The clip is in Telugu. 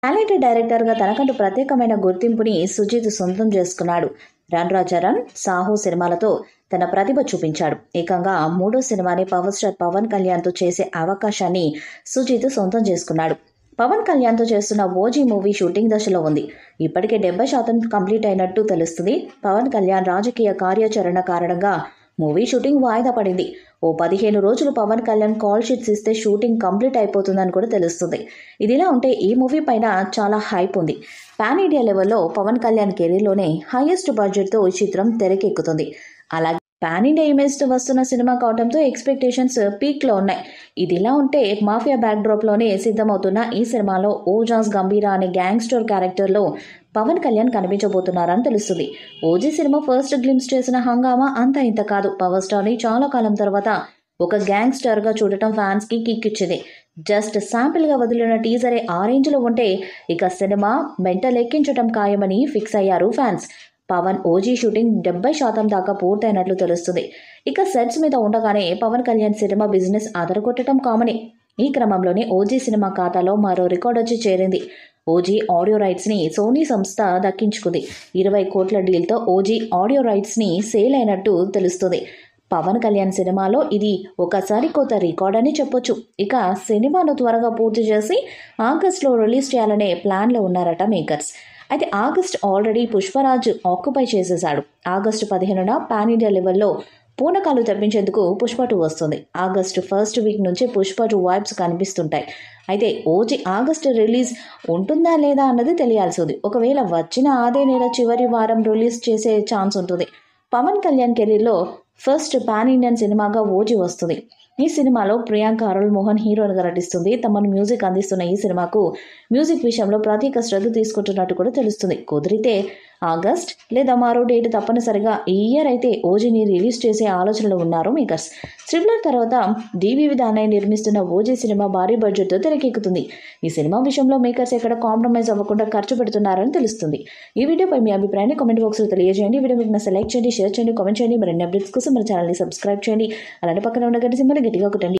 టాలెంటెడ్ డైరెక్టర్గా తనకంటూ ప్రత్యేకమైన గుర్తింపుని సుజిత్ సొంతం చేసుకున్నాడు రణ్ రాజారన్ సాహో సినిమాలతో తన ప్రతిభ చూపించాడు ఏకంగా మూడో సినిమాని పవర్ స్టార్ పవన్ కళ్యాణ్తో చేసే అవకాశాన్ని సుజిత్ సొంతం చేసుకున్నాడు పవన్ కళ్యాణ్తో చేస్తున్న ఓజీ మూవీ షూటింగ్ దశలో ఉంది ఇప్పటికే డెబ్బై శాతం కంప్లీట్ అయినట్టు తెలుస్తుంది పవన్ కళ్యాణ్ రాజకీయ కార్యాచరణ కారణంగా మూవీ షూటింగ్ వాయిదా పడింది ఓ పదిహేను రోజులు పవన్ కళ్యాణ్ కాల్ షీట్స్ ఇస్తే షూటింగ్ కంప్లీట్ అయిపోతుందని కూడా తెలుస్తుంది ఇదిలా ఉంటే ఈ మూవీ పైన చాలా హైప్ ఉంది పాన్ ఇండియా లెవెల్లో పవన్ కళ్యాణ్ కెరీర్లోనే హైయెస్ట్ బడ్జెట్తో ఈ చిత్రం తెరకెక్కుతుంది అలాగే పాన్ ఇండియా ఇమేజ్తో వస్తున్న సినిమా కావడంతో ఎక్స్పెక్టేషన్స్ పీక్లో ఉన్నాయి ఇదిలా ఉంటే మాఫియా బ్యాక్డ్రాప్లోనే సిద్ధమవుతున్న ఈ సినిమాలో ఓజాస్ గంభీరా అనే గ్యాంగ్స్టర్ క్యారెక్టర్లో పవన్ కళ్యాణ్ కనిపించబోతున్నారని తెలుస్తుంది ఓజీ సినిమా ఫస్ట్ గ్లిమ్స్ చేసిన హంగామా అంత ఇంత కాదు పవర్ స్టార్ని చాలా కాలం తర్వాత ఒక గ్యాంగ్స్టర్గా చూడటం ఫ్యాన్స్కి కిక్ ఇచ్చింది జస్ట్ శాంపిల్గా వదిలిన టీజరే ఆ రేంజ్లో ఉంటే ఇక సినిమా మెంటల్ ఎక్కించడం ఖాయమని ఫిక్స్ అయ్యారు ఫ్యాన్స్ పవన్ ఓజీ షూటింగ్ డెబ్బై శాతం దాకా పూర్తయినట్లు తెలుస్తుంది ఇక సెట్స్ మీద ఉండగానే పవన్ కళ్యాణ్ సినిమా బిజినెస్ అదరగొట్టడం కామనే ఈ క్రమంలోనే ఓజీ సినిమా ఖాతాలో మరో రికార్డ్ వచ్చి చేరింది ఓజీ ఆడియో రైట్స్ని సోనీ సంస్థ దక్కించుకుంది ఇరవై కోట్ల డీల్తో ఓజీ ఆడియో రైట్స్ని సేల్ అయినట్టు తెలుస్తుంది పవన్ కళ్యాణ్ సినిమాలో ఇది ఒకసారి కొత్త రికార్డ్ అని చెప్పొచ్చు ఇక సినిమాను త్వరగా పూర్తి చేసి ఆగస్టులో రిలీజ్ చేయాలనే ప్లాన్లో ఉన్నారట మేకర్స్ అయితే ఆగస్ట్ ఆల్రెడీ పుష్పరాజ్ ఆక్యుపై చేసేశాడు ఆగస్టు పదిహేనున పాన్ ఇండియా లెవెల్లో పూనకాలు తెప్పించేందుకు పుష్ప టూ వస్తుంది ఆగస్టు ఫస్ట్ వీక్ నుంచి పుష్ప టూ వైబ్స్ కనిపిస్తుంటాయి అయితే ఓజీ ఆగస్టు రిలీజ్ ఉంటుందా లేదా అన్నది తెలియాల్సి ఉంది ఒకవేళ వచ్చిన అదే నెల చివరి వారం రిలీజ్ చేసే ఛాన్స్ ఉంటుంది పవన్ కళ్యాణ్ కెరీర్లో ఫస్ట్ పాన్ ఇండియన్ సినిమాగా ఓజీ వస్తుంది ఈ సినిమాలో ప్రియాంక అరుల్ మోహన్ హీరోయిన్గా నటిస్తుంది తమను మ్యూజిక్ అందిస్తున్న ఈ సినిమాకు మ్యూజిక్ విషయంలో ప్రత్యేక శ్రద్ధ తీసుకుంటున్నట్టు కూడా తెలుస్తుంది కుదిరితే ఆగస్ట్ లేదా మరో డేట్ తప్పనిసరిగా ఈ ఇయర్ అయితే ఓజీని రిలీజ్ చేసే ఆలోచనలో ఉన్నారు మేకర్స్ త్రిబులర్ తర్వాత డివి విధానాన్ని నిర్మిస్తున్న ఓజీ సినిమా భారీ బడ్జెట్తో తెరకెక్కుతుంది ఈ సినిమా విషయంలో మేకర్స్ ఎక్కడ కాంప్రమైజ్ అవ్వకుండా ఖర్చు పెడుతున్నారని తెలుస్తుంది ఈ వీడియోపై మీ అభిప్రాయాన్ని కామెంట్ బాక్స్లో తెలియజేయండి ఈ వీడియో మీకు సెలెక్ట్ చేయండి షేర్ చేయండి కామెంట్ చేయండి మరిన్ని అప్డేట్స్ కోసం మన ఛానల్ని సబ్స్క్రైబ్ చేయండి అలానే పక్కన ఉన్న గంట సింబల్ గట్టిగా కొట్టండి